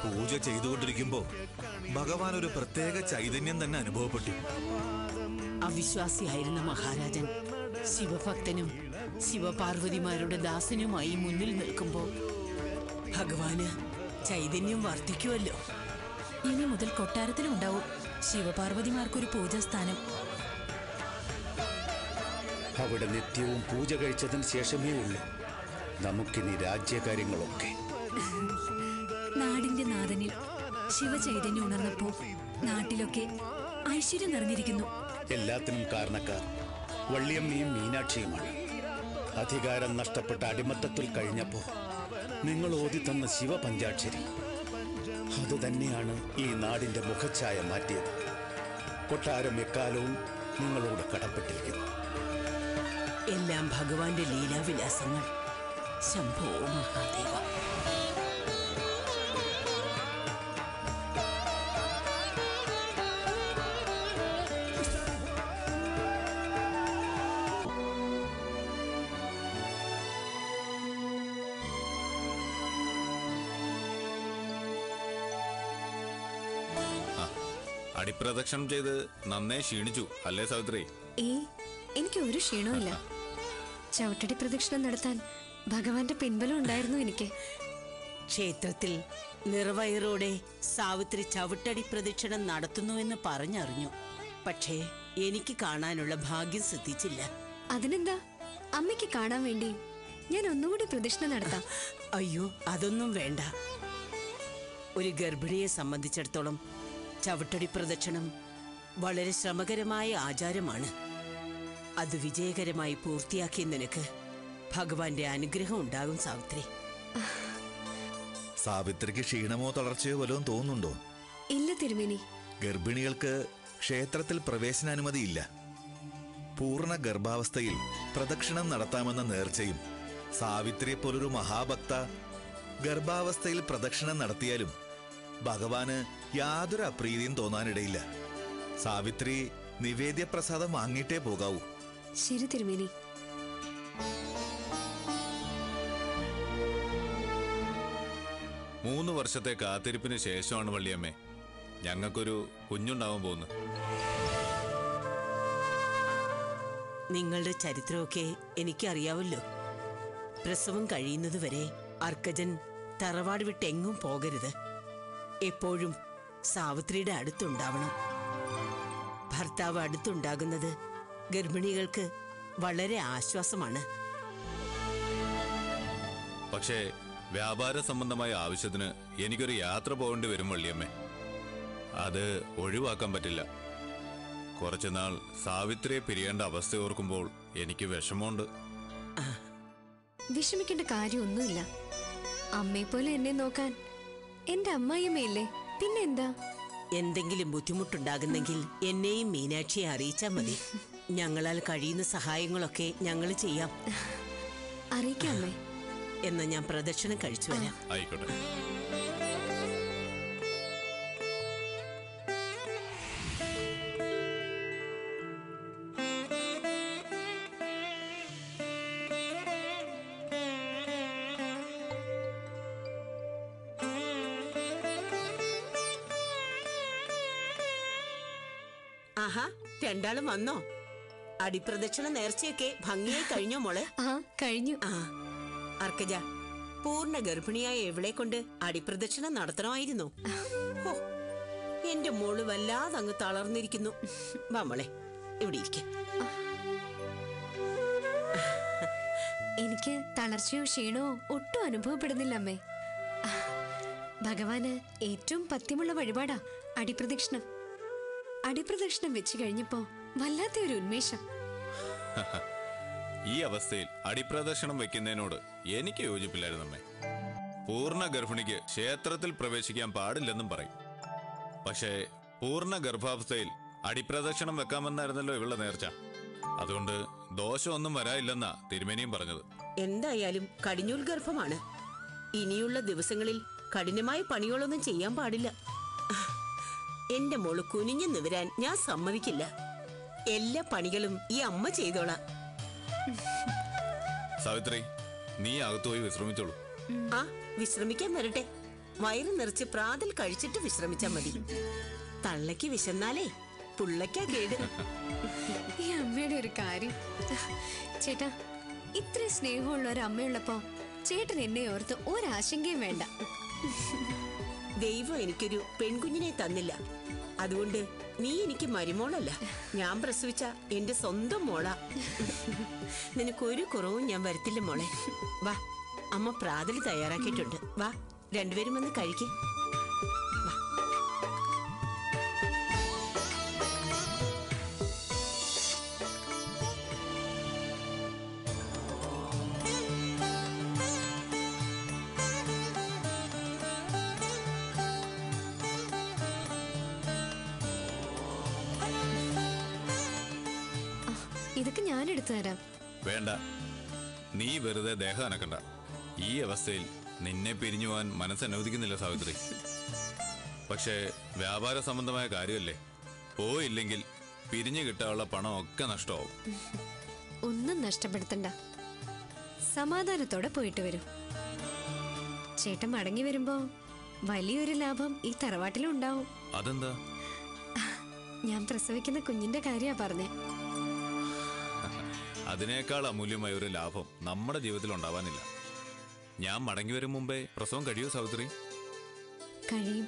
പൂജ ചെയ്തുകൊണ്ടിരിക്കുമ്പോ ഭഗവാൻ ഒരു പ്രത്യേക ചൈതന്യം തന്നെ അനുഭവപ്പെട്ടു അവിശ്വാസിയായിരുന്ന മഹാരാജൻ ശിവഭക്തനും ശിവപാർവതിമാരുടെ ദാസനുമായി മുന്നിൽ നിൽക്കുമ്പോൾ ഭഗവാന് ചൈതന്യം വർദ്ധിക്കുമല്ലോ ഇനി മുതൽ കൊട്ടാരത്തിലുണ്ടാവും ശിവപാർവതിമാർക്കൊരു പൂജാസ്ഥാനം അവിടെ നിത്യവും പൂജ കഴിച്ചതിന് ശേഷമേ ഉള്ളൂ നമുക്കിനി രാജ്യകാര്യങ്ങളൊക്കെ നാടിന്റെ നാഥനിൽ ശിവചൈതന്യം ഉണർന്നപ്പോ നാട്ടിലൊക്കെ ഐശ്വര്യം നിറഞ്ഞിരിക്കുന്നു എല്ലാത്തിനും കാരണക്കാർ വള്ളിയമ്മയും മീനാക്ഷിയുമാണ് അധികാരം നഷ്ടപ്പെട്ട അടിമത്തത്തിൽ കഴിഞ്ഞപ്പോ നിങ്ങൾ ഓതി തന്ന ശിവപഞ്ചാക്ഷരി അത് തന്നെയാണ് ഈ നാടിന്റെ മുഖച്ഛായ മാറ്റിയത് കൊട്ടാരം എക്കാലവും നിങ്ങളോട് കടപ്പെട്ടിരിക്കുന്നു എല്ലാം ഭഗവാന്റെ ലീലാവിലാസങ്ങൾ ശംഭോ മഹാദേവ അടിപ്രദക്ഷിണം ചെയ്ത് നന്നേ ക്ഷീണിച്ചു അല്ലേ സാവിത്രി ഏ എനിക്ക് ഒരു ക്ഷീണവുമില്ല ചവിട്ടടി പ്രദക്ഷിണം നടത്താൻ ഭഗവാന്റെ പിൻബലം ഉണ്ടായിരുന്നു എനിക്ക് ക്ഷേത്രത്തിൽ നിർവയറോടെ സാവിത്രി ചവിട്ടടി പ്രദക്ഷിണം നടത്തുന്നുവെന്ന് പറഞ്ഞറിഞ്ഞു പക്ഷേ എനിക്ക് കാണാനുള്ള ഭാഗ്യം സിദ്ധിച്ചില്ല അതിനെന്താ അമ്മയ്ക്ക് കാണാൻ വേണ്ടി ഞാൻ ഒന്നുകൂടി പ്രദക്ഷിണം നടത്താം അയ്യോ അതൊന്നും വേണ്ട ഒരു ഗർഭിണിയെ സംബന്ധിച്ചിടത്തോളം ചവിട്ടടി പ്രദക്ഷിണം വളരെ ശ്രമകരമായ ആചാരമാണ് അത് വിജയകരമായി പൂർത്തിയാക്കിയ നിനക്ക് ഭഗവാന്റെ അനുഗ്രഹം ഉണ്ടാകും സാവിത്രി സാവിത്രിക്ക് ക്ഷീണമോ തളർച്ചയോ വല്ലതും തോന്നുന്നുണ്ടോ ഇല്ല തിരുമേനി ഗർഭിണികൾക്ക് ക്ഷേത്രത്തിൽ പ്രവേശനാനുമതിയില്ല പൂർണ്ണ ഗർഭാവസ്ഥയിൽ പ്രദക്ഷിണം നടത്താമെന്ന നേർച്ചയും സാവിത്രിയെ പോലൊരു മഹാഭക്ത ഗർഭാവസ്ഥയിൽ പ്രദക്ഷിണം നടത്തിയാലും ഭഗവാന് യാതൊരു അപ്രീതിയും തോന്നാനിടയില്ല സാവിത്രി നിവേദ്യപ്രസാദം വാങ്ങിയിട്ടേ പോകാവൂ ശരി തിരുമേനി മൂന്ന് വർഷത്തെ കാത്തിരിപ്പിന് ശേഷമാണ് വള്ളിയമ്മേ ഞങ്ങൾക്കൊരു കുഞ്ഞുണ്ടാവാൻ പോകുന്നത് നിങ്ങളുടെ ചരിത്രമൊക്കെ എനിക്കറിയാവല്ലോ പ്രസവം കഴിയുന്നതുവരെ അർക്കജൻ തറവാട് വിട്ടെങ്ങും പോകരുത് എപ്പോഴും സാവിത്രിയുടെ അടുത്തുണ്ടാവണം ഭർത്താവ് അടുത്തുണ്ടാകുന്നത് ഗർഭിണികൾക്ക് വളരെ ആശ്വാസമാണ് പക്ഷേ വ്യാപാര സംബന്ധമായ ആവശ്യത്തിന് എനിക്കൊരു യാത്ര പോകേണ്ടി വരും വള്ളിയമ്മേ അത് ഒഴിവാക്കാൻ പറ്റില്ല കുറച്ചുനാൾ സാവിത്രിയെ പിരിയേണ്ട അവസ്ഥ ഓർക്കുമ്പോൾ എനിക്ക് വിഷമമുണ്ട് വിഷമിക്കേണ്ട കാര്യമൊന്നുമില്ല അമ്മയെ പോലെ എന്നെ നോക്കാൻ എന്റെ അമ്മായിയമ്മയില്ലേ പിന്നെന്താ എന്തെങ്കിലും ബുദ്ധിമുട്ടുണ്ടാകുന്നെങ്കിൽ എന്നെയും മീനാക്ഷിയെ അറിയിച്ചാൽ മതി ഞങ്ങളാൽ കഴിയുന്ന സഹായങ്ങളൊക്കെ ഞങ്ങൾ ചെയ്യാം അറിയിക്കാം അമ്മേ എന്ന് ഞാൻ പ്രദക്ഷിണം കഴിച്ചു വരാം ആയിക്കോട്ടെ ആഹാ രണ്ടാളും വന്നോ അടിപ്രദക്ഷിണ നേർച്ചയൊക്കെ ഭംഗിയായി കഴിഞ്ഞോ മോളെ ആ കഴിഞ്ഞു ആ അർക്കജ പൂർണ്ണ ഗർഭിണിയായ എവളെ കൊണ്ട് അടിപ്രദക്ഷിണം നടത്തണമായിരുന്നു ഹോ, എന്റെ മോള് വല്ലാതെ അങ്ങ് തളർന്നിരിക്കുന്നു വാ മോളെ ഇവിടെ ഇരിക്ക എനിക്ക് തളർച്ചയോ ക്ഷീണമോ ഒട്ടും അനുഭവപ്പെടുന്നില്ല അമ്മേ ഭഗവാന് ഏറ്റവും പത്യമുള്ള വഴിപാടാ അടിപ്രദക്ഷിണം അടിപ്രദക്ഷിണം വെച്ച് കഴിഞ്ഞപ്പോ വല്ലാത്ത ഒരു ഉന്മേഷം ഈ അവസ്ഥയിൽ അടിപ്രദക്ഷിണം വെക്കുന്നതിനോട് എനിക്ക് യോജിപ്പില്ലായിരുന്നു അമ്മേ പൂർണ്ണ ഗർഭിണിക്ക് ക്ഷേത്രത്തിൽ പ്രവേശിക്കാൻ പാടില്ലെന്നും പറയും പക്ഷേ പൂർണ്ണ ഗർഭാവസ്ഥയിൽ അടിപ്രദക്ഷിണം വെക്കാമെന്നായിരുന്നല്ലോ ഇവളുടെ നേർച്ച അതുകൊണ്ട് ദോഷമൊന്നും വരാനില്ലെന്നാ തിരുമേനിയും പറഞ്ഞത് എന്തായാലും കടിഞ്ഞൂൽ ഗർഭമാണ് ഇനിയുള്ള ദിവസങ്ങളിൽ കഠിനമായ പണികളൊന്നും ചെയ്യാൻ പാടില്ല എന്റെ മോള് കുനിഞ്ഞു നിവരാൻ ഞാൻ സമ്മതിക്കില്ല എല്ലാ പണികളും ഈ അമ്മ ചെയ്തോളാം സാവിത്രി നീ അകത്തുപോയി വിശ്രമിച്ചോളൂ ആ വിശ്രമിക്കാൻ വരട്ടെ വയറ് നിറച്ച് പ്രാതൽ കഴിച്ചിട്ട് വിശ്രമിച്ചാ മതി തള്ളയ്ക്ക് വിശന്നാലേ പുള്ളയ്ക്കാ കേട് ഈ അമ്മയുടെ ഒരു കാര്യം ചേട്ടാ ഇത്രയും സ്നേഹമുള്ള ഒരു അമ്മയുള്ളപ്പോ ചേട്ടൻ എന്നെ ഓർത്ത് ഒരാശങ്കയും വേണ്ട ദൈവം എനിക്കൊരു പെൺകുഞ്ഞിനെ തന്നില്ല അതുകൊണ്ട് നീ എനിക്ക് മരുമോളല്ല ഞാൻ പ്രസവിച്ച എന്റെ സ്വന്തം മോളാ നിനക്കൊരു കുറവും ഞാൻ വരുത്തില്ല മോളെ വാ അമ്മ പ്രാതൽ തയ്യാറാക്കിയിട്ടുണ്ട് വാ രണ്ടുപേരും വന്ന് കഴിക്കേ ആ, ഇതൊക്കെ ഞാൻ എടുത്തു തരാം വേണ്ട നീ വെറുതെ ദേഹം അനക്കണ്ട ഈ അവസ്ഥയിൽ നിന്നെ പിരിഞ്ഞു പോകാൻ മനസ്സനുവദിക്കുന്നില്ല സാവിത്രി പക്ഷേ വ്യാപാര സംബന്ധമായ കാര്യമല്ലേ പോയില്ലെങ്കിൽ പിരിഞ്ഞു കിട്ടാനുള്ള പണം ഒക്കെ നഷ്ടമാവും ഒന്നും നഷ്ടപ്പെടുത്തണ്ട സമാധാനത്തോടെ പോയിട്ട് വരൂ ചേട്ടൻ മടങ്ങി വരുമ്പോ വലിയൊരു ലാഭം ഈ തറവാട്ടിലും ഉണ്ടാവും അതെന്താ ഞാൻ പ്രസവിക്കുന്ന കുഞ്ഞിന്റെ കാര്യാ പറഞ്ഞേ അതിനേക്കാൾ അമൂല്യമായ ഒരു ലാഭം നമ്മുടെ ജീവിതത്തിൽ ഉണ്ടാവാനില്ല ഞാൻ മടങ്ങി വരും മുമ്പേ പ്രസവം കഴിയോ സാവിത്രി കഴിയും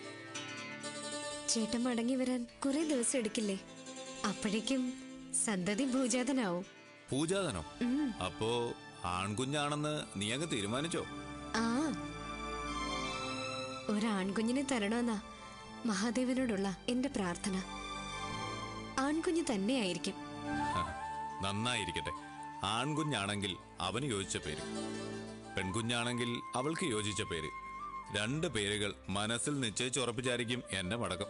ചേട്ടൻ മടങ്ങി വരാൻ കുറെ ദിവസം എടുക്കില്ലേ അപ്പോഴേക്കും സന്തതി ഭൂജാതനാവും പൂജാതനോ അപ്പോ ആൺകുഞ്ഞാണെന്ന് നീ അങ്ങ് തീരുമാനിച്ചോ ആ ഒരാൺകുഞ്ഞിനെ തരണമെന്നാ മഹാദേവനോടുള്ള എന്റെ പ്രാർത്ഥന ആൺകുഞ്ഞ് തന്നെയായിരിക്കും ഹ, നന്നായിരിക്കട്ടെ ആൺകുഞ്ഞാണെങ്കിൽ അവന് യോജിച്ച പേര് പെൺകുഞ്ഞാണെങ്കിൽ അവൾക്ക് യോജിച്ച പേര് രണ്ട് പേരുകൾ മനസ്സിൽ നിശ്ചയിച്ചുറപ്പിച്ചായിരിക്കും എന്റെ മടക്കം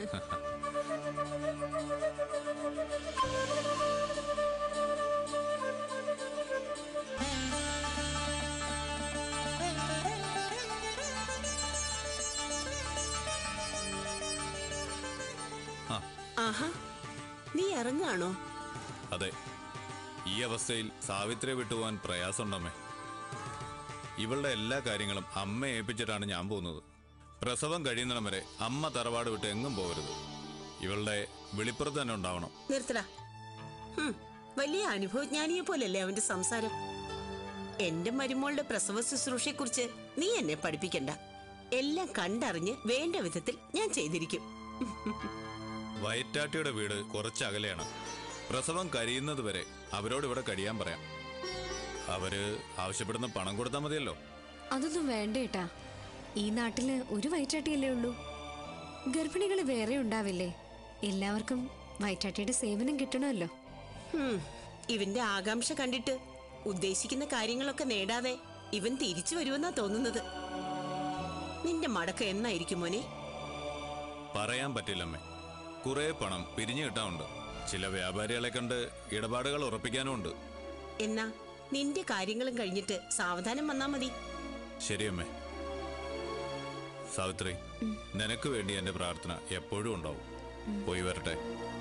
ആ ആഹാ നീ ഇറങ്ങാണോ അതെ ഈ അവസ്ഥയിൽ സാവിത്രിയെ വിട്ടുപോകാൻ പ്രയാസമുണ്ടമ്മേ ഇവളുടെ എല്ലാ കാര്യങ്ങളും അമ്മയെ ഏൽപ്പിച്ചിട്ടാണ് ഞാൻ പോകുന്നത് പ്രസവം കഴിയുന്നിടം വരെ അമ്മ തറവാട് വിട്ട് എങ്ങും പോകരുത് ഇവളുടെ വെളിപ്പുറത്ത് തന്നെ ഉണ്ടാവണം നിർത്തടാ ഹും, വലിയ അനുഭവജ്ഞാനിയെ പോലല്ലേ അവന്റെ സംസാരം എന്റെ മരുമോളുടെ പ്രസവ ശുശ്രൂഷയെക്കുറിച്ച് നീ എന്നെ പഠിപ്പിക്കണ്ട എല്ലാം കണ്ടറിഞ്ഞ് വേണ്ട വിധത്തിൽ ഞാൻ ചെയ്തിരിക്കും വയറ്റാട്ടിയുടെ വീട് കുറച്ച് അകലെയാണ് പ്രസവം കഴിയുന്നത് വരെ അവരോട് ഇവിടെ കഴിയാൻ പറയാം അവര് ആവശ്യപ്പെടുന്ന പണം കൊടുത്താൽ മതിയല്ലോ അതൊന്നും വേണ്ട ഏട്ടാ ഈ നാട്ടില് ഒരു വയറ്റാട്ടിയല്ലേ ഉള്ളൂ ഗർഭിണികൾ വേറെ ഉണ്ടാവില്ലേ എല്ലാവർക്കും വയറ്റാട്ടിയുടെ സേവനം കിട്ടണമല്ലോ ഹും, ഇവന്റെ ആകാംക്ഷ കണ്ടിട്ട് ഉദ്ദേശിക്കുന്ന കാര്യങ്ങളൊക്കെ നേടാതെ ഇവൻ തിരിച്ചു വരുമെന്നാ തോന്നുന്നത് നിന്റെ മടക്ക എന്നായിരിക്കും മോനെ പറയാൻ പറ്റില്ലമ്മേ കുറെ പണം പിരിഞ്ഞു കിട്ടാനുണ്ട് ചില വ്യാപാരികളെ കണ്ട് ഇടപാടുകൾ ഉറപ്പിക്കാനും ഉണ്ട് എന്നാ നിന്റെ കാര്യങ്ങളും കഴിഞ്ഞിട്ട് സാവധാനം വന്നാ മതി ശരിയമ്മേ സാവിത്രി നിനക്ക് വേണ്ടി എന്റെ പ്രാർത്ഥന എപ്പോഴും ഉണ്ടാവും പോയി വരട്ടെ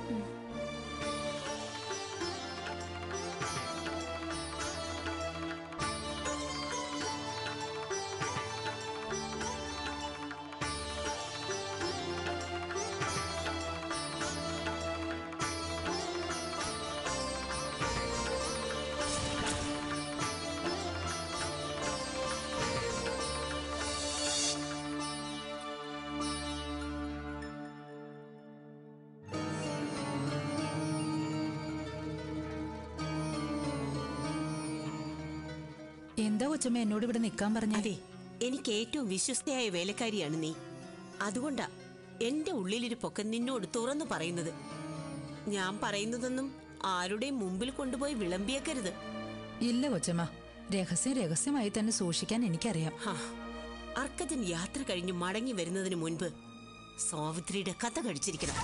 എന്താ കൊച്ചമ്മ എന്നോട് ഇവിടെ നിൽക്കാൻ പറഞ്ഞേ അതെ എനിക്ക് ഏറ്റവും വിശ്വസ്തയായ വേലക്കാരിയാണ് നീ അതുകൊണ്ടാ എന്റെ ഉള്ളിലിരിപ്പൊക്കെ നിന്നോട് തുറന്നു പറയുന്നത് ഞാൻ പറയുന്നതൊന്നും ആരുടെയും മുമ്പിൽ കൊണ്ടുപോയി വിളമ്പിയേക്കരുത് ഇല്ല കൊച്ചമ്മ രഹസ്യം രഹസ്യമായി തന്നെ സൂക്ഷിക്കാൻ എനിക്കറിയാം ഹാ, അർക്കജൻ യാത്ര കഴിഞ്ഞ് മടങ്ങി വരുന്നതിന് മുൻപ് സാവിത്രിയുടെ കഥ കഴിച്ചിരിക്കണം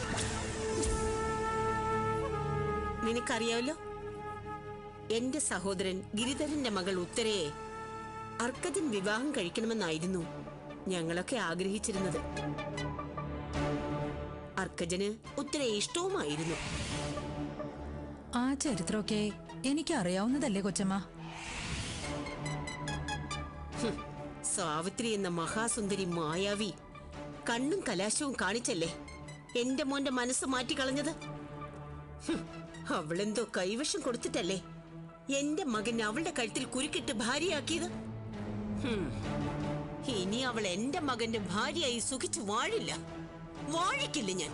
നിനക്കറിയാമല്ലോ എന്റെ സഹോദരൻ ഗിരിധരന്റെ മകൾ ഉത്തരയെ അർക്കജൻ വിവാഹം കഴിക്കണമെന്നായിരുന്നു ഞങ്ങളൊക്കെ ആഗ്രഹിച്ചിരുന്നത് അർക്കജന് ഉത്തരയെ ഇഷ്ടവുമായിരുന്നു ആ ചരിത്രമൊക്കെ എനിക്ക് അറിയാവുന്നതല്ലേ കൊച്ചമ്മ സാവിത്രി എന്ന മഹാസുന്ദരി മായാവി കണ്ണും കലാശവും കാണിച്ചല്ലേ എന്റെ മോന്റെ മനസ്സ് മാറ്റിക്കളഞ്ഞത് ഹും, അവളെന്തോ കൈവശം കൊടുത്തിട്ടല്ലേ എന്റെ മകൻ അവളുടെ കഴുത്തിൽ കുരുക്കിട്ട് ഭാര്യയാക്കിയത് ഹും, ഇനി അവൾ എന്റെ മകന്റെ ഭാര്യയായി സുഖിച്ചു വാഴില്ല വാഴിക്കില്ല ഞാൻ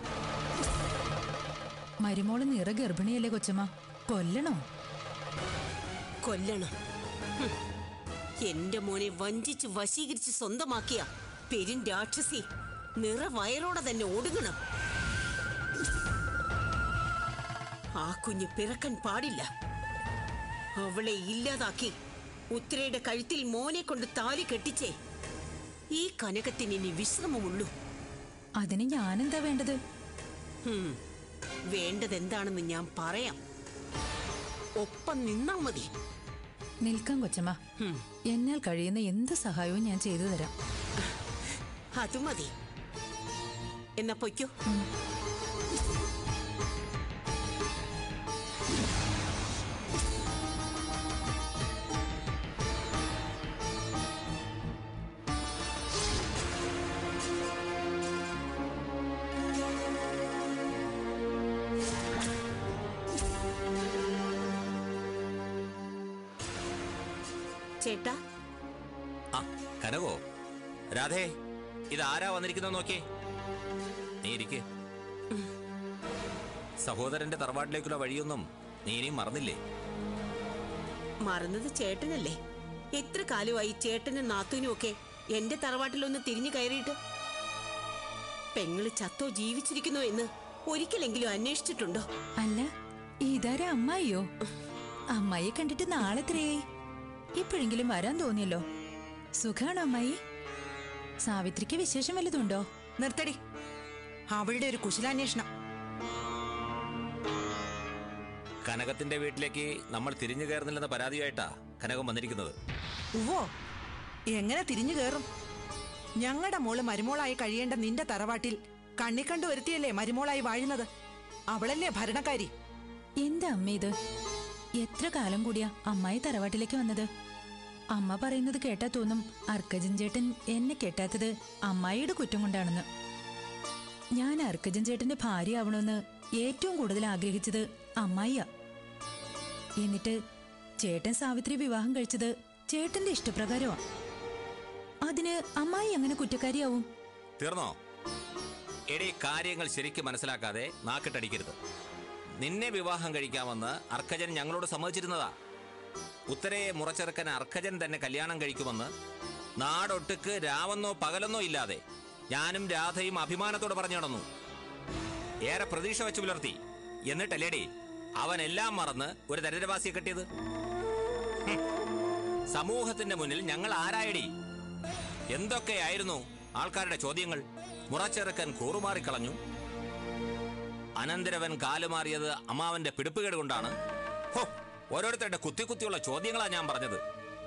മരുമോള് നിറ ഗർഭിണിയല്ലേ കൊച്ചമ്മ കൊല്ലണോ കൊല്ലണം ഹും. എന്റെ മോനെ വഞ്ചിച്ച് വശീകരിച്ച് സ്വന്തമാക്കിയ പെരും രാക്ഷസി നിറവയറോടെ തന്നെ ഒടുങ്ങണം ആ കുഞ്ഞ് പിറക്കാൻ പാടില്ല അവളെ ഇല്ലാതാക്കി ഉത്തരയുടെ കഴുത്തിൽ മോനെ കൊണ്ട് താലി കെട്ടിച്ചേ ഈ കനകത്തിന് ഇനി വിശ്രമമുള്ളൂ അതിന് ഞാനെന്താ വേണ്ടത് ഹും. വേണ്ടതെന്താണെന്ന് ഞാൻ പറയാം ഒപ്പം നിന്നാ മതി നിൽക്കാൻ കൊച്ചമ്മ ഹും. എന്നാൽ കഴിയുന്ന എന്ത് സഹായവും ഞാൻ ചെയ്തു തരാം അത് മതി എന്നാ പൊയ്ക്കോ ചേട്ടാ ആ കനകോ രാധേ ഇത് ആരാ വന്നിരിക്കുന്നത് നോക്കിയേ നീ ഇരിക്കെ സഹോദരന്റെ തറവാട്ടിലേക്കുള്ള വഴിയൊന്നും നീ ഇനിയും മറന്നില്ലേ മറന്നത് ചേട്ടനല്ലേ എത്ര കാലമായി ചേട്ടനും നാത്തൂനും ഒക്കെ എന്റെ തറവാട്ടിലൊന്ന് തിരിഞ്ഞു കയറിയിട്ട് പെങ്ങള് ചത്തോ ജീവിച്ചിരിക്കുന്നോ എന്ന് ഒരിക്കലെങ്കിലും അന്വേഷിച്ചിട്ടുണ്ടോ അല്ല ഇതാരാ അമ്മായിയോ അമ്മായിയെ കണ്ടിട്ട് നാളെ എത്രയായി ഇപ്പോഴെങ്കിലും വരാൻ തോന്നിയല്ലോ സുഖാണോ അമ്മായി സാവിത്രിക്ക് വിശേഷം വല്ലതുണ്ടോ നിർത്തടി അവളുടെ ഒരു കുശലാന്വേഷണം കനകത്തിന്റെ വീട്ടിലേക്ക് നമ്മൾ തിരിഞ്ഞു കയറുന്നില്ലെന്ന പരാതിയായിട്ടാ കനകം വന്നിരിക്കുന്നത് ഉവ്വോ എങ്ങനെ തിരിഞ്ഞു കയറും ഞങ്ങളുടെ മോള് മരുമോളായി കഴിയേണ്ട നിന്റെ തറവാട്ടിൽ കണ്ണിക്കണ്ടു വരുത്തിയല്ലേ മരുമോളായി വാഴുന്നത് അവളല്ലേ ഭരണക്കാരി എന്താ അമ്മ ഇത് എത്ര കാലം കൂടിയാ അമ്മായി തറവാട്ടിലേക്ക് വന്നത് അമ്മ പറയുന്നത് കേട്ടാ തോന്നും അർക്കജൻ ചേട്ടൻ എന്നെ കെട്ടാത്തത് അമ്മായിയുടെ കുറ്റം കൊണ്ടാണെന്ന് ഞാൻ അർക്കജൻ ചേട്ടന്റെ ഭാര്യ ആവണമെന്ന് ഏറ്റവും കൂടുതൽ ആഗ്രഹിച്ചത് അമ്മായിയാ എന്നിട്ട് ചേട്ടൻ സാവിത്രി വിവാഹം കഴിച്ചത് ചേട്ടന്റെ ഇഷ്ടപ്രകാരമാ അതിന് അമ്മായി എങ്ങനെ കുറ്റക്കാരിയാവും തീർന്നോ എടി കാര്യങ്ങൾ ശരിക്കും മനസ്സിലാക്കാതെ നാക്കിട്ടടിക്കരുത് നിന്നെ വിവാഹം കഴിക്കാമെന്ന് അർക്കജൻ ഞങ്ങളോട് സമ്മതിച്ചിരുന്നതാ ഉത്തരയെ മുറച്ചെറുക്കൻ അർക്കജൻ തന്നെ കല്യാണം കഴിക്കുമെന്ന് നാടൊട്ടുക്ക് രാവെന്നോ പകലെന്നോ ഇല്ലാതെ ഞാനും രാധയും അഭിമാനത്തോടെ പറഞ്ഞു നടന്നു ഏറെ പ്രതീക്ഷ വെച്ച് പുലർത്തി എന്നിട്ടല്ലേടി അവൻ എല്ലാം മറന്ന് ഒരു ദരിദ്രവാസിയെ കെട്ടിയത് ഹും. സമൂഹത്തിന്റെ മുന്നിൽ ഞങ്ങൾ ആരായടി എന്തൊക്കെയായിരുന്നു ആൾക്കാരുടെ ചോദ്യങ്ങൾ മുറച്ചെറുക്കൻ കൂറുമാറിക്കളഞ്ഞു അനന്തരവൻ കാലുമാറിയത് അമ്മാവന്റെ പിടിപ്പുകേട് കൊണ്ടാണ് ഹോ ഓരോരുത്തരുടെ കുത്തി കുത്തിയുള്ള ചോദ്യങ്ങളാ ഞാൻ പറഞ്ഞത്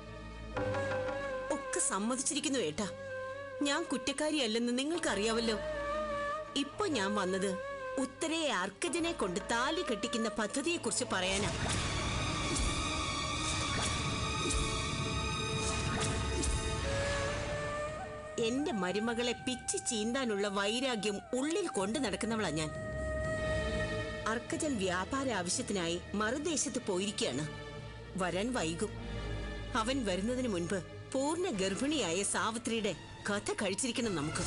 ഒക്കെ സമ്മതിച്ചിരിക്കുന്നു ഏട്ടാ ഞാൻ കുറ്റക്കാരിയല്ലെന്ന് നിങ്ങൾക്കറിയാവല്ലോ ഇപ്പൊ ഞാൻ വന്നത് ഉത്തരയെ അർക്കജനെ കൊണ്ട് താലി കെട്ടിക്കുന്ന പദ്ധതിയെക്കുറിച്ച് പറയാനാ എന്റെ മരുമകളെ പിച്ചി ചീന്താനുള്ള വൈരാഗ്യം ഉള്ളിൽ കൊണ്ടു നടക്കുന്നവളാ ഞാൻ അർക്കജൻ വ്യാപാര ആവശ്യത്തിനായി മറുദേശത്ത് പോയിരിക്കുകയാണ് വരാൻ വൈകും അവൻ വരുന്നതിന് മുൻപ് പൂർണ്ണ ഗർഭിണിയായ സാവിത്രിയുടെ കഥ കഴിച്ചിരിക്കണം നമുക്ക്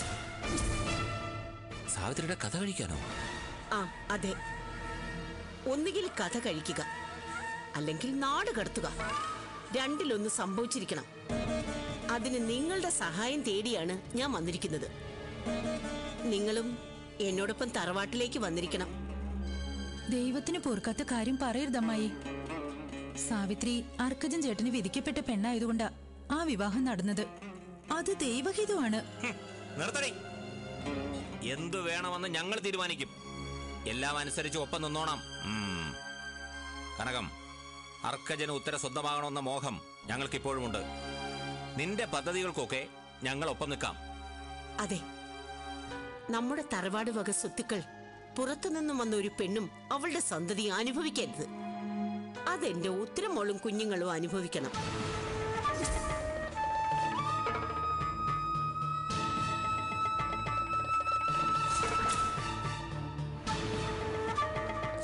സാവിത്രിയുടെ കഥ കഴിക്കാനോ ആ അതെ ഒന്നുകിൽ കഥ കഴിക്കുക അല്ലെങ്കിൽ നാട് കടത്തുക രണ്ടിലൊന്ന് സംഭവിച്ചിരിക്കണം അതിന് നിങ്ങളുടെ സഹായം തേടിയാണ് ഞാൻ വന്നിരിക്കുന്നത് നിങ്ങളും എന്നോടൊപ്പം തറവാട്ടിലേക്ക് വന്നിരിക്കണം ദൈവത്തിന് പൊറുക്കാത്ത കാര്യം പറയരുതമ്മായി സാവിത്രി അർക്കജൻ ചേട്ടന് വിധിക്കപ്പെട്ട പെണ്ണായതുകൊണ്ടാ ആ വിവാഹം നടന്നത് അത് ദൈവഹിതമാണ് ഹും, നിർത്തടി എന്തു വേണമെന്ന് ഞങ്ങൾ തീരുമാനിക്കും എല്ലാം അനുസരിച്ച് ഒപ്പം നിന്നോണം ഉം. കനകം അർക്കജന് ഉത്തര സ്വന്തമാകണമെന്ന മോഹം ഞങ്ങൾക്കിപ്പോഴുമുണ്ട് നിന്റെ പദ്ധതികൾക്കൊക്കെ ഞങ്ങൾ ഒപ്പം നിൽക്കാം അതെ നമ്മുടെ തറവാട് വക സ്വത്തുക്കൾ പുറത്തുനിന്നും വന്ന ഒരു പെണ്ണും അവളുടെ സന്തതി അനുഭവിക്കരുത് അതെന്റെ ഉത്തരമോളും കുഞ്ഞുങ്ങളും അനുഭവിക്കണം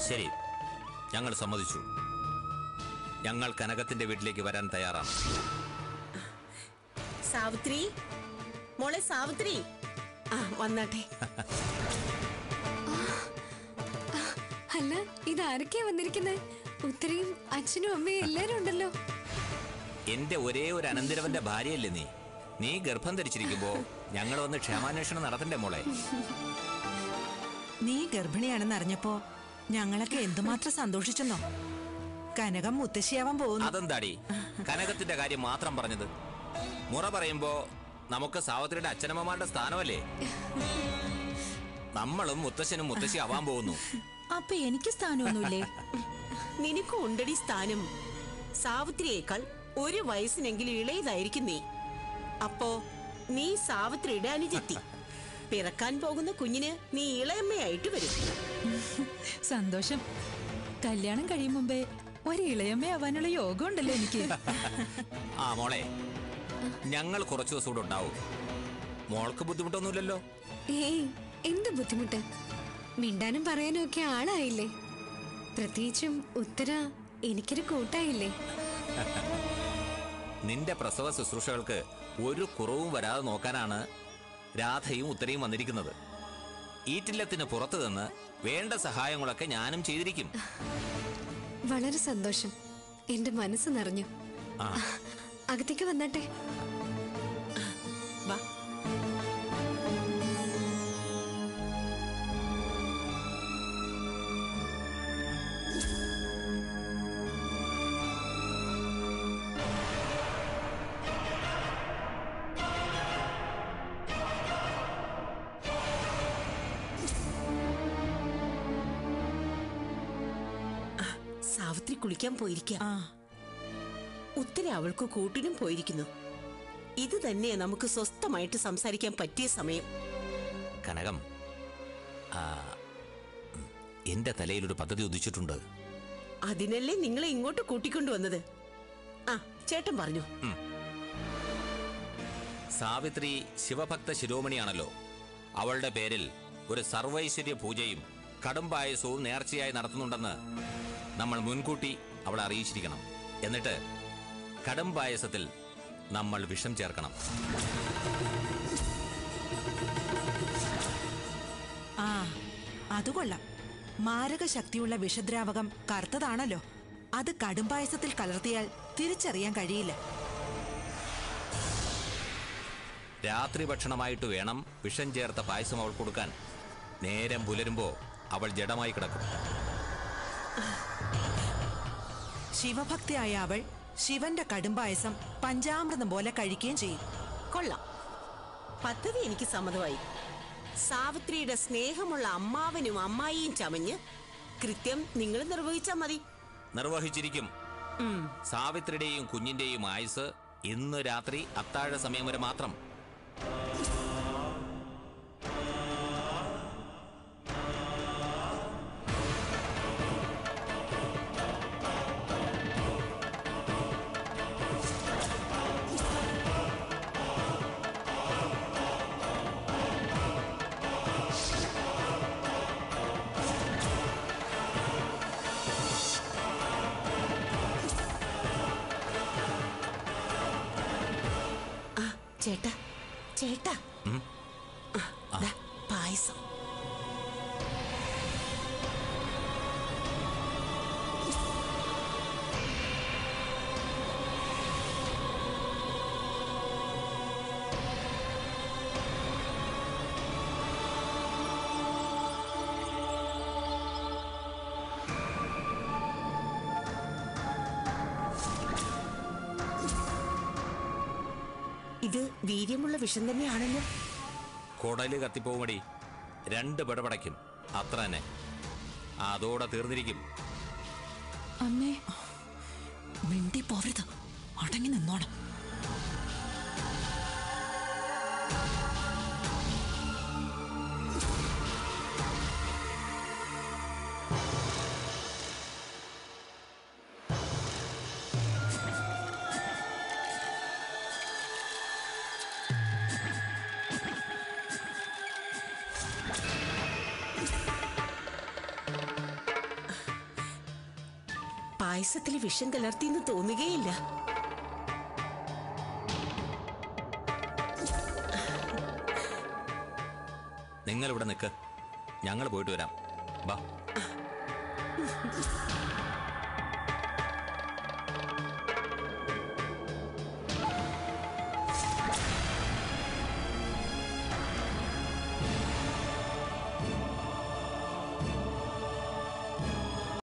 ശരി ഞങ്ങൾ സമ്മതിച്ചു ഞങ്ങൾ കനകത്തിന്റെ വീട്ടിലേക്ക് വരാൻ തയ്യാറാണ് സാവിത്രി മോളെ സാവിത്രി ആ വന്നാട്ടെ അല്ല ഇതാരൊക്കെയാ വന്നിരിക്കുന്നത് ഉത്തരയും അച്ഛനും അമ്മയും എല്ലാരും ഉണ്ടല്ലോ എന്റെ ഒരേ ഒരു അനന്തരവന്റെ ഭാര്യയല്ലേ നീ നീ ഗർഭം ധരിച്ചിരിക്കുമ്പോ ഞങ്ങൾ വന്ന് ക്ഷേമാന്വേഷണം നടത്തണ്ടേ മോളെ നീ ഗർഭിണിയാണെന്ന് അറിഞ്ഞപ്പോ ഞങ്ങളൊക്കെ എന്തുമാത്രം സന്തോഷിച്ചെന്നോ കനകം മുത്തശ്ശിയാവാൻ പോകുന്നു അതെന്താടി കനകത്തിന്റെ കാര്യം മാത്രം പറഞ്ഞത് മുറ പറയുമ്പോ നമുക്ക് സാവത്രിയുടെ അച്ഛനമ്മമാരുടെ സ്ഥാനമല്ലേ നമ്മളും മുത്തശ്ശനും മുത്തശ്ശി ആവാൻ പോകുന്നു അപ്പൊ എനിക്ക് സ്ഥാനമൊന്നുമില്ലേ നിനക്കും ഉണ്ടടി സ്ഥാനം സാവിത്രിയേക്കാൾ ഒരു വയസ്സിനെങ്കിലും ഇളയതായിരിക്കും നീ അപ്പോ നീ സാവിത്രിയുടെ അനുജത്തി പിറക്കാൻ പോകുന്ന കുഞ്ഞിന് നീ ഇളയമ്മയായിട്ട് വരും സന്തോഷം കല്യാണം കഴിയും മുമ്പേ ഒരു ഇളയമ്മയാവാനുള്ള യോഗം ഉണ്ടല്ലോ എനിക്ക് ആ മോളെ ഞങ്ങൾ കുറച്ചു ദിവസം കൂടെ ഉണ്ടാവും മോൾക്ക് ബുദ്ധിമുട്ടൊന്നുമില്ലല്ലോ ഏയ് എന്ത് ബുദ്ധിമുട്ട് മിണ്ടാനും പറയാനും ഒക്കെ ആളായില്ലേ പ്രത്യേകിച്ചും ഉത്തര എനിക്കൊരു കൂട്ടായില്ലേ നിന്റെ പ്രസവ ശുശ്രൂഷകൾക്ക് ഒരു കുറവും വരാതെ നോക്കാനാണ് രാധയും ഉത്തരയും വന്നിരിക്കുന്നത് ഈറ്റില്ലത്തിന് പുറത്തു നിന്ന് വേണ്ട സഹായങ്ങളൊക്കെ ഞാനും ചെയ്തിരിക്കും വളരെ സന്തോഷം എന്റെ മനസ്സ് നിറഞ്ഞു ആ അകത്തേക്ക് വന്നാട്ടെ വാ ആ, സാവിത്രി കുളിക്കാൻ പോയിരിക്കാം ആ ഉത്തര അവൾക്ക് കൂട്ടിനും പോയിരിക്കുന്നു ഇത് തന്നെ നമുക്ക് സ്വസ്ഥമായിട്ട് സംസാരിക്കാൻ പറ്റിയ സമയം കനകം ആ ഉം, എന്റെ തലയിലൊരു പദ്ധതി ഉദിച്ചിട്ടുണ്ട് അതിനല്ലേ നിങ്ങളെ ഇങ്ങോട്ട് കൂട്ടിക്കൊണ്ടുവന്നത് ആ ചേട്ടൻ പറഞ്ഞു സാവിത്രി ശിവഭക്ത ശിരോമണിയാണല്ലോ അവളുടെ പേരിൽ ഒരു സർവൈശ്വര്യ പൂജയും കടുംപായസവും നേർച്ചയായി നടത്തുന്നുണ്ടെന്ന് നമ്മൾ മുൻകൂട്ടി അവളെ അറിയിച്ചിരിക്കണം എന്നിട്ട് കടുംപായസത്തിൽ നമ്മൾ വിഷം ചേർക്കണം ആ അത് കൊള്ളാം മാരക ശക്തിയുള്ള വിഷദ്രാവകം കറുത്തതാണല്ലോ അത് കടുംപായസത്തിൽ കലർത്തിയാൽ തിരിച്ചറിയാൻ കഴിയില്ല രാത്രി ഭക്ഷണമായിട്ട് വേണം വിഷം ചേർത്ത പായസം അവൾ കൊടുക്കാൻ നേരം പുലരുമ്പോ അവൾ ജഡമായി കിടക്കും ശിവഭക്തിയായ അവൾ ശിവന്റെ കടുംപായസം പഞ്ചാമൃതം പോലെ കഴിക്കുകയും ചെയ്യും കൊള്ളാം പദ്ധതി എനിക്ക് സമ്മതമായി സാവിത്രിയുടെ സ്നേഹമുള്ള അമ്മാവനും അമ്മായിയും ചമഞ്ഞ് കൃത്യം നിങ്ങൾ നിർവഹിച്ചാൽ മതി നിർവഹിച്ചിരിക്കും സാവിത്രിയുടെയും കുഞ്ഞിന്റെയും ആയുസ് ഇന്ന് രാത്രി അത്താഴ സമയം വരെ മാത്രം ആ ചേട്ടാ ചേട്ടാ ആ, ദാ, പായസം ഇത് വീര്യമുള്ള വിഷം തന്നെയാണല്ലോ കുടല് കത്തിപ്പോമടി രണ്ട് പിടപടയ്ക്കും അത്ര തന്നെ അതോടെ തീർന്നിരിക്കും അമ്മേ മിണ്ടി പോവരുത് അടങ്ങി നിന്നോണം പായസത്തിൽ വിഷം കലർത്തിന്ന് തോന്നുകയില്ല നിങ്ങൾ ഇവിടെ നിൽക്ക് ഞങ്ങൾ പോയിട്ട് വരാം ബാ